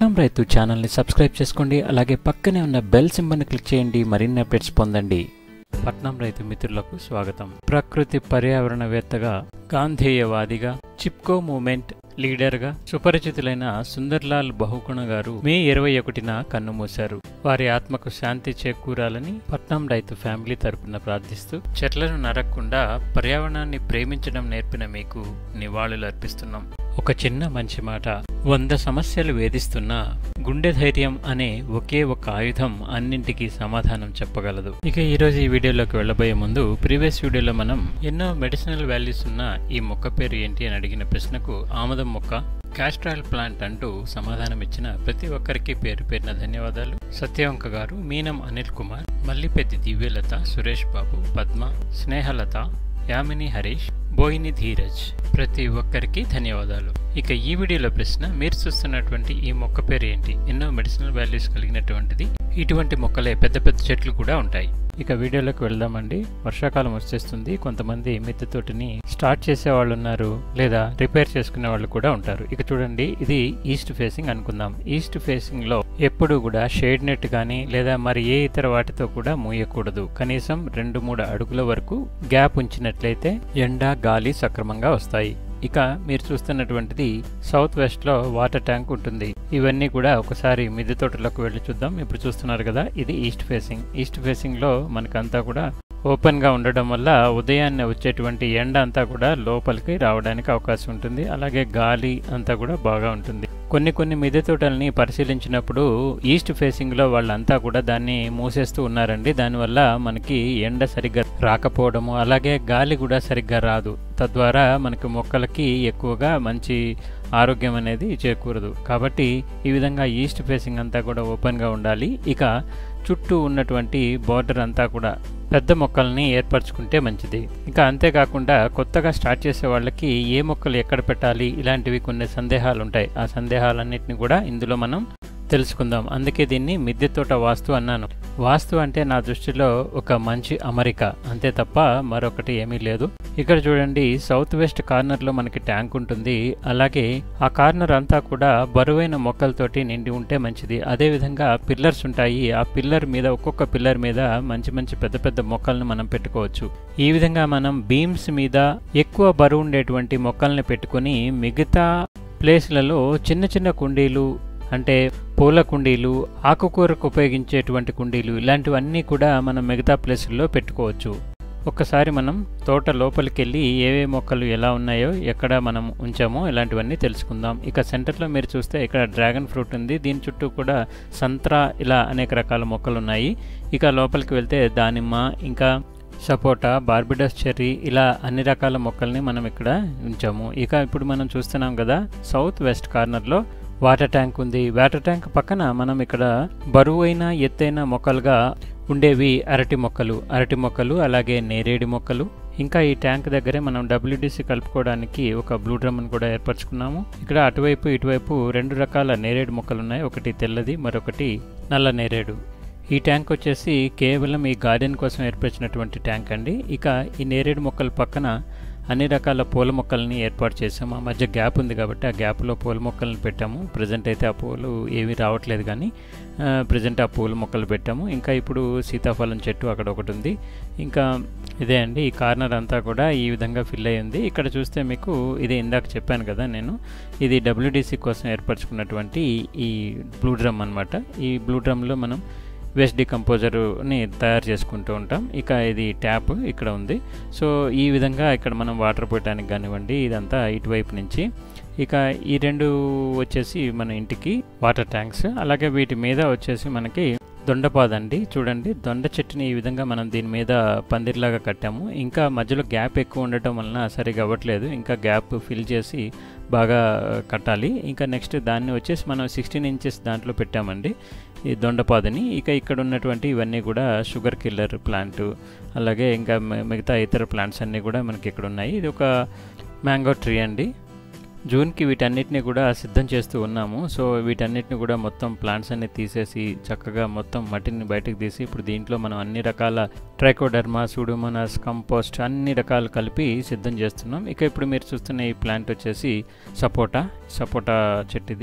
పట్నం రైతు ఛానల్ని సబ్స్క్రైబ్ చేసుకోండి అలాగే పక్కనే ఉన్న బెల్ సింబల్ని క్లిక్ చేయండి మరిన్ని అప్డేట్స్ పొందండి పట్నం రైతు మిత్రులకు స్వాగతం ప్రకృతి పర్యావరణవేత్తగా గాంధేయవాదిగా చిప్కో మూమెంట్ లీడర్గా సుపరిచితులైన సుందర్లాల్ బహుగుణ గారు మే ఇరవై ఒకటిన కన్నుమూశారు వారి ఆత్మకు శాంతి చేకూరాలని పట్నం రైతు ఫ్యామిలీ తరపున ప్రార్థిస్తూ చెట్లను నరక్కుండా పర్యావరణాన్ని ప్రేమించడం నేర్పిన మీకు నివాళులు అర్పిస్తున్నాం ఒక చిన్న మంచి మాట వంద సమస్యలు వేధిస్తున్నా గుండె ధైర్యం అనే ఒకే ఒక ఆయుధం అన్నింటికీ సమాధానం చెప్పగలదు ఇక ఈ రోజు ఈ వీడియోలోకి వెళ్ళబోయే ముందు ప్రీవియస్ వీడియోలో మనం ఎన్నో మెడిసినల్ వాల్యూస్ ఉన్న ఈ మొక్క పేరు ఏంటి అని అడిగిన ప్రశ్నకు ఆమదం మొక్క కాస్ట్రాల్ ప్లాంట్ అంటూ సమాధానం ఇచ్చిన ప్రతి ఒక్కరికి పేరు పేరున ధన్యవాదాలు సత్యవంక గారు మీనం అనిల్ కుమార్ మల్లిపెద్ది దివ్యలత సురేష్ బాబు పద్మ స్నేహలత యామిని హరీష్ బోయిని ధీరజ్ ప్రతి ఒక్కరికి ధన్యవాదాలు ఇక ఈ వీడియోలో ప్రశ్న మీరు చూస్తున్నటువంటి ఈ మొక్క పేరు ఏంటి ఎన్నో మెడిసినల్ వాల్యూస్ కలిగినటువంటిది ఇటువంటి మొక్కలే పెద్ద పెద్ద చెట్లు కూడా ఉంటాయి ఇక వీడియోలోకి వెళ్దామండి వర్షాకాలం వచ్చేస్తుంది కొంతమంది మిద్దె తోటిని స్టార్ట్ చేసే వాళ్ళు ఉన్నారు లేదా రిపేర్ చేసుకునే వాళ్ళు కూడా ఉంటారు ఇక చూడండి ఇది ఈస్ట్ ఫేసింగ్ అనుకుందాం ఈస్ట్ ఫేసింగ్ లో ఎప్పుడు కూడా షేడ్ నెట్ కానీ లేదా మరి ఏ ఇతర వాటితో కూడా మూయకూడదు కనీసం రెండు మూడు అడుగుల వరకు గ్యాప్ ఉంచినట్లయితే ఎండ గాలి సక్రమంగా వస్తాయి ఇక మీరు చూస్తున్నటువంటిది సౌత్ వెస్ట్ లో వాటర్ ట్యాంక్ ఉంటుంది ఇవన్నీ కూడా ఒకసారి మిద్దె తోటలోకి వెళ్ళి చూద్దాం ఇప్పుడు చూస్తున్నారు కదా ఇది ఈస్ట్ ఫేసింగ్ ఈస్ట్ ఫేసింగ్ లో మనకంతా కూడా ఓపెన్ గా ఉండడం వల్ల ఉదయాన్నే వచ్చేటువంటి ఎండ అంతా కూడా లోపలికి రావడానికి అవకాశం ఉంటుంది అలాగే గాలి అంతా కూడా బాగా ఉంటుంది కొన్ని కొన్ని మిద్దె తోటల్ని పరిశీలించినప్పుడు ఈస్ట్ ఫేసింగ్ లో వాళ్ళంతా కూడా దాన్ని మూసేస్తూ ఉన్నారండి దానివల్ల మనకి ఎండ సరిగ్గా రాకపోవడము అలాగే గాలి కూడా సరిగ్గా రాదు తద్వారా మనకి మొక్కలకి ఎక్కువగా మంచి ఆరోగ్యం అనేది చేకూరదు కాబట్టి ఈ విధంగా ఈస్ట్ ఫేసింగ్ అంతా కూడా ఓపెన్గా ఉండాలి ఇక చుట్టూ ఉన్నటువంటి బార్డర్ అంతా కూడా పెద్ద మొక్కల్ని ఏర్పరచుకుంటే మంచిది ఇంకా అంతేకాకుండా కొత్తగా స్టార్ట్ చేసే వాళ్ళకి ఏ మొక్కలు ఎక్కడ పెట్టాలి ఇలాంటివి కొన్ని సందేహాలు ఉంటాయి ఆ సందేహాలన్నింటినీ కూడా ఇందులో మనం తెలుసుకుందాం అందుకే దీన్ని మిద్దె తోట వాస్తు అన్నాను వాస్తు అంటే నా దృష్టిలో ఒక మంచి అమరిక అంతే తప్ప మరొకటి ఏమీ లేదు ఇక్కడ చూడండి సౌత్ వెస్ట్ కార్నర్లో మనకి ట్యాంక్ ఉంటుంది అలాగే ఆ కార్నర్ అంతా కూడా బరువైన మొక్కలతోటి నిండి ఉంటే మంచిది అదేవిధంగా పిల్లర్స్ ఉంటాయి ఆ పిల్లర్ మీద ఒక్కొక్క పిల్లర్ మీద మంచి మంచి పెద్ద పెద్ద మొక్కల్ని మనం పెట్టుకోవచ్చు ఈ విధంగా మనం బీమ్స్ మీద ఎక్కువ బరువు ఉండేటువంటి మొక్కల్ని పెట్టుకొని మిగతా ప్లేస్లలో చిన్న చిన్న కుండీలు అంటే పూల కుండీలు ఆకుకూరకు ఉపయోగించేటువంటి కుండీలు ఇలాంటివన్నీ కూడా మనం మిగతా ప్లేసుల్లో పెట్టుకోవచ్చు ఒక్కసారి మనం తోట లోపలికి వెళ్ళి ఏవే మొక్కలు ఎలా ఉన్నాయో ఎక్కడ మనం ఉంచామో ఇలాంటివన్నీ తెలుసుకుందాం ఇక సెంటర్లో మీరు చూస్తే ఇక్కడ డ్రాగన్ ఫ్రూట్ ఉంది దీని చుట్టూ కూడా సంత్రా ఇలా అనేక రకాల మొక్కలు ఉన్నాయి ఇక లోపలికి వెళ్తే దానిమ్మ ఇంకా సపోటా బార్బిడస్ చెర్రీ ఇలా అన్ని రకాల మొక్కల్ని మనం ఇక్కడ ఉంచాము ఇక ఇప్పుడు మనం చూస్తున్నాం కదా సౌత్ వెస్ట్ కార్నర్లో వాటర్ ట్యాంక్ ఉంది వాటర్ ట్యాంక్ పక్కన మనం ఇక్కడ బరువైన ఎత్తైన మొక్కలుగా ఉండేవి అరటి మొక్కలు అరటి మొక్కలు అలాగే నేరేడి మొక్కలు ఇంకా ఈ ట్యాంక్ దగ్గరే మనం డబ్ల్యూడిసి కలుపుకోవడానికి ఒక బ్లూ డ్రమ్ను కూడా ఏర్పరచుకున్నాము ఇక్కడ అటువైపు ఇటువైపు రెండు రకాల నేరేడు మొక్కలు ఉన్నాయి ఒకటి తెల్లది మరొకటి నల్ల నేరేడు ఈ ట్యాంక్ వచ్చేసి కేవలం ఈ గార్డెన్ కోసం ఏర్పరిచినటువంటి ట్యాంక్ అండి ఇక ఈ నేరేడు మొక్కల పక్కన అన్ని రకాల పూల మొక్కల్ని ఏర్పాటు చేసాము ఆ మధ్య గ్యాప్ ఉంది కాబట్టి ఆ గ్యాప్లో పూల మొక్కల్ని పెట్టాము ప్రజెంట్ అయితే ఆ పూలు ఏమీ రావట్లేదు కానీ ప్రజెంట్ ఆ పూల మొక్కలు పెట్టాము ఇంకా ఇప్పుడు సీతాఫలం చెట్టు అక్కడ ఒకటి ఉంది ఇంకా ఇదే అండి ఈ కార్నర్ అంతా కూడా ఈ విధంగా ఫిల్ అయి ఉంది ఇక్కడ చూస్తే మీకు ఇదే ఇందాక చెప్పాను కదా నేను ఇది డబ్ల్యూడిసి కోసం ఏర్పరచుకున్నటువంటి ఈ బ్లూ డ్రమ్ అనమాట ఈ బ్లూ డ్రమ్లో మనం వేస్ట్ డికంపోజర్ని తయారు చేసుకుంటూ ఉంటాం ఇక ఇది ట్యాప్ ఇక్కడ ఉంది సో ఈ విధంగా ఇక్కడ మనం వాటర్ పోయటానికి కానివ్వండి ఇదంతా ఇటువైపు నుంచి ఇక ఈ రెండు వచ్చేసి మన ఇంటికి వాటర్ ట్యాంక్స్ అలాగే వీటి మీద వచ్చేసి మనకి దొండపాదండి చూడండి దొండ చెట్టుని ఈ విధంగా మనం దీని మీద పందిర్లాగా కట్టాము ఇంకా మధ్యలో గ్యాప్ ఎక్కువ ఉండటం వలన సరిగా అవ్వట్లేదు ఇంకా గ్యాప్ ఫిల్ చేసి బాగా కట్టాలి ఇంకా నెక్స్ట్ దాన్ని వచ్చేసి మనం సిక్స్టీన్ ఇంచెస్ దాంట్లో పెట్టామండి ఈ దొండపాదని ఇక ఇక్కడ ఉన్నటువంటి ఇవన్నీ కూడా షుగర్ కిల్లర్ ప్లాంట్ అలాగే ఇంకా మిగతా ఇతర ప్లాంట్స్ అన్నీ కూడా మనకి ఇక్కడ ఉన్నాయి ఇది ఒక మ్యాంగో ట్రీ అండి జూన్కి వీటన్నిటిని కూడా సిద్ధం చేస్తూ ఉన్నాము సో వీటన్నిటిని కూడా మొత్తం ప్లాంట్స్ అన్ని తీసేసి చక్కగా మొత్తం మట్టిని బయటకు తీసి ఇప్పుడు దీంట్లో మనం అన్ని రకాల ట్రైకోడర్మా సూడోమోనాస్ కంపోస్ట్ అన్ని రకాలు కలిపి సిద్ధం చేస్తున్నాం ఇక ఇప్పుడు మీరు చూస్తున్న ఈ ప్లాంట్ వచ్చేసి సపోటా సపోటా చెట్టు ఇది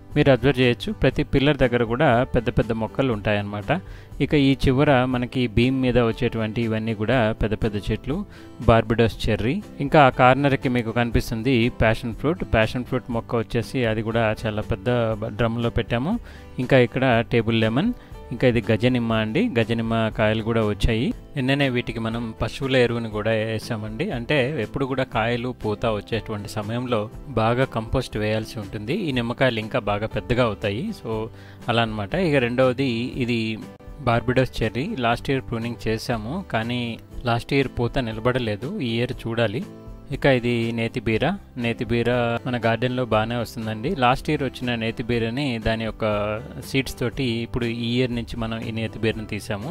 మీరు అబ్జర్వ్ చేయొచ్చు ప్రతి పిల్లర్ దగ్గర కూడా పెద్ద పెద్ద మొక్కలు ఉంటాయన్నమాట ఇక ఈ చివర మనకి బీమ్ మీద వచ్చేటువంటి ఇవన్నీ కూడా పెద్ద పెద్ద చెట్లు బార్బిడోస్ చెర్రీ ఇంకా ఆ కార్నర్కి మీకు కనిపిస్తుంది ప్యాషన్ ఫ్రూట్ ప్యాషన్ ఫ్రూట్ మొక్క వచ్చేసి అది కూడా చాలా పెద్ద డ్రమ్లో పెట్టాము ఇంకా ఇక్కడ టేబుల్ లెమన్ ఇంకా ఇది గజనిమ్మ అండి గజనిమ్మ కాయలు కూడా వచ్చాయి నిన్ననే వీటికి మనం పశువుల ఎరువుని కూడా వేసామండి అంటే ఎప్పుడు కూడా కాయలు పూత వచ్చేటువంటి సమయంలో బాగా కంపోస్ట్ వేయాల్సి ఉంటుంది ఈ నిమ్మకాయలు ఇంకా బాగా పెద్దగా అవుతాయి సో అలా అనమాట ఇక రెండవది ఇది Barbados cherry last year pruning చేశాము కానీ లాస్ట్ ఇయర్ పూత నిలబడలేదు ఈ ఇయర్ చూడాలి ఇక ఇది నేతి బీర నేతి బీర మన గార్డెన్లో బాగానే వస్తుందండి లాస్ట్ ఇయర్ వచ్చిన నేతి బీరని దాని యొక్క సీడ్స్ తోటి ఇప్పుడు ఈ ఇయర్ నుంచి మనం ఈ నేతి బీరని తీసాము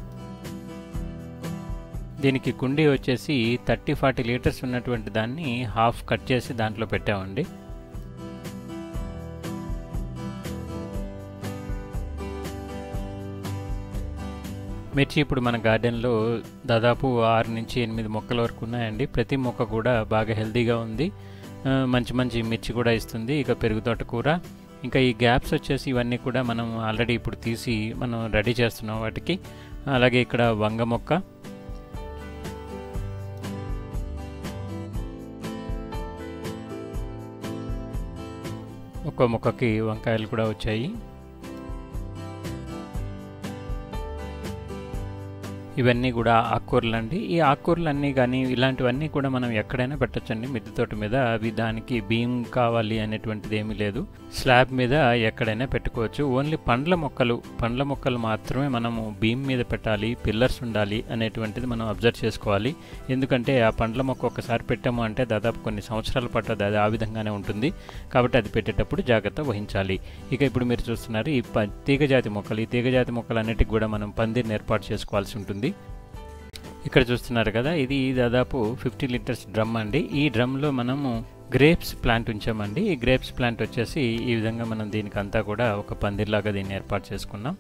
దీనికి కుండీ వచ్చేసి థర్టీ ఫార్టీ లీటర్స్ ఉన్నటువంటి దాన్ని హాఫ్ కట్ చేసి దాంట్లో పెట్టామండి మిర్చి ఇప్పుడు మన గార్డెన్లో దాదాపు ఆరు నుంచి ఎనిమిది మొక్కల వరకు ఉన్నాయండి ప్రతి మొక్క కూడా బాగా హెల్తీగా ఉంది మంచి మంచి మిర్చి కూడా ఇస్తుంది ఇక పెరుగుతోట కూర ఇంకా ఈ గ్యాప్స్ వచ్చేసి ఇవన్నీ కూడా మనం ఆల్రెడీ ఇప్పుడు తీసి మనం రెడీ చేస్తున్నాం వాటికి అలాగే ఇక్కడ వంగ మొక్క ఒక్కో మొక్కకి వంకాయలు కూడా వచ్చాయి ఇవన్నీ కూడా ఆకుకూరలు అండి ఈ ఆకుకూరలన్నీ కానీ ఇలాంటివన్నీ కూడా మనం ఎక్కడైనా పెట్టచ్చండి మిద్దె తోట మీద అవి దానికి బీమ్ కావాలి అనేటువంటిది ఏమీ లేదు స్లాబ్ మీద ఎక్కడైనా పెట్టుకోవచ్చు ఓన్లీ పండ్ల మొక్కలు పండ్ల మొక్కలు మాత్రమే మనము బీమ్ మీద పెట్టాలి పిల్లర్స్ ఉండాలి అనేటువంటిది మనం అబ్జర్వ్ చేసుకోవాలి ఎందుకంటే ఆ పండ్ల మొక్క ఒకసారి పెట్టాము అంటే దాదాపు కొన్ని సంవత్సరాల పాటు అది ఆ విధంగానే ఉంటుంది కాబట్టి అది పెట్టేటప్పుడు జాగ్రత్త వహించాలి ఇక ఇప్పుడు మీరు చూస్తున్నారు ఈ తీగజాతి మొక్కలు ఈ తీగజాతి మొక్కలు అన్నిటికి కూడా మనం పందిరిని ఏర్పాటు చేసుకోవాల్సి ఉంటుంది ఇక్కడ చూస్తున్నారు కదా ఇది దాదాపు ఫిఫ్టీ లీటర్స్ డ్రమ్ అండి ఈ డ్రమ్లో మనము గ్రేప్స్ ప్లాంట్ ఉంచామండి ఈ గ్రేప్స్ ప్లాంట్ వచ్చేసి ఈ విధంగా మనం దీనికి అంతా కూడా ఒక పందిర్లాగా దీన్ని ఏర్పాటు చేసుకున్నాం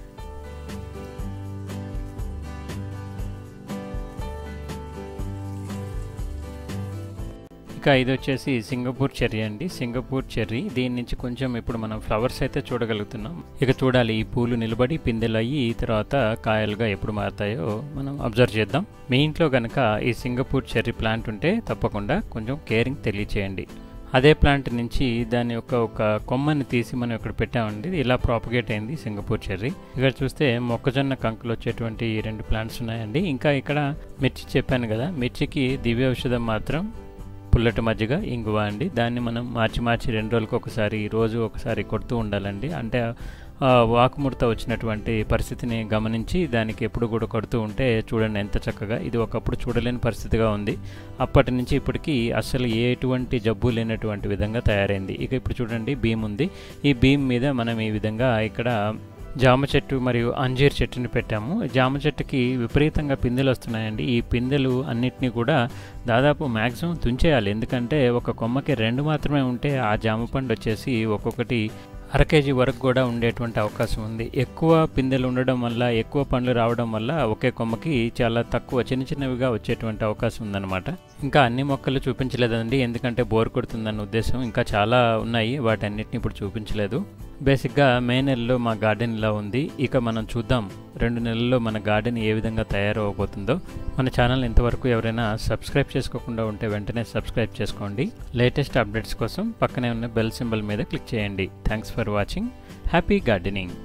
ఇక ఇది వచ్చేసి సింగపూర్ చెర్రీ అండి సింగపూర్ చెర్రీ దీని నుంచి కొంచెం ఇప్పుడు మనం ఫ్లవర్స్ అయితే చూడగలుగుతున్నాం ఇక చూడాలి ఈ పూలు నిలబడి పిందెలు అయ్యి తర్వాత కాయలుగా ఎప్పుడు మారుతాయో మనం అబ్జర్వ్ చేద్దాం మీ ఇంట్లో కనుక ఈ సింగపూర్ చెర్రీ ప్లాంట్ ఉంటే తప్పకుండా కొంచెం కేరింగ్ తెలియచేయండి అదే ప్లాంట్ నుంచి దాని యొక్క ఒక కొమ్మని తీసి మనం ఇక్కడ పెట్టామండి ఇలా ప్రాపగేట్ అయింది సింగపూర్ చెర్రీ ఇక్కడ చూస్తే మొక్కజొన్న కంకులు వచ్చేటువంటి రెండు ప్లాంట్స్ ఉన్నాయండి ఇంకా ఇక్కడ మిర్చి చెప్పాను కదా మిర్చికి దివ్య ఔషధం మాత్రం పుల్లటి మజ్జిగ ఇంగువ అండి దాన్ని మనం మార్చి మార్చి రెండు రోజులకు ఒకసారి రోజు ఒకసారి కొడుతూ ఉండాలండి అంటే వాకుముడత వచ్చినటువంటి పరిస్థితిని గమనించి దానికి ఎప్పుడు కూడా కొడుతూ ఉంటే చూడండి ఎంత చక్కగా ఇది ఒకప్పుడు చూడలేని పరిస్థితిగా ఉంది అప్పటి నుంచి ఇప్పటికి అసలు ఎటువంటి జబ్బు లేనటువంటి విధంగా తయారైంది ఇక ఇప్పుడు చూడండి భీమ్ ఉంది ఈ భీమ్ మీద మనం ఈ విధంగా ఇక్కడ జామ చెట్టు మరియు అంజీర్ చెట్టుని పెట్టాము జామ చెట్టుకి విపరీతంగా పిందెలు వస్తున్నాయండి ఈ పిందెలు అన్నిటినీ కూడా దాదాపు మ్యాక్సిమం తుంచేయాలి ఎందుకంటే ఒక కొమ్మకి రెండు మాత్రమే ఉంటే ఆ జామ పండు వచ్చేసి ఒక్కొక్కటి అర కేజీ వరకు కూడా ఉండేటువంటి అవకాశం ఉంది ఎక్కువ పిందెలు ఉండడం వల్ల ఎక్కువ పండ్లు రావడం వల్ల ఒకే కొమ్మకి చాలా తక్కువ చిన్న చిన్నవిగా వచ్చేటువంటి అవకాశం ఉందన్నమాట ఇంకా అన్ని మొక్కలు చూపించలేదండి ఎందుకంటే బోర్ కొడుతుందన్న ఉద్దేశం ఇంకా చాలా ఉన్నాయి వాటన్నిటిని ఇప్పుడు చూపించలేదు బేసిక్గా మే నెలలో మా గార్డెన్ ఇలా ఉంది ఇక మనం చూద్దాం రెండు నెలల్లో మన గార్డెన్ ఏ విధంగా తయారవబోతుందో మన ఛానల్ ఇంతవరకు ఎవరైనా సబ్స్క్రైబ్ చేసుకోకుండా ఉంటే వెంటనే సబ్స్క్రైబ్ చేసుకోండి లేటెస్ట్ అప్డేట్స్ కోసం పక్కనే ఉన్న బెల్ సింబల్ మీద క్లిక్ చేయండి thanks for watching happy gardening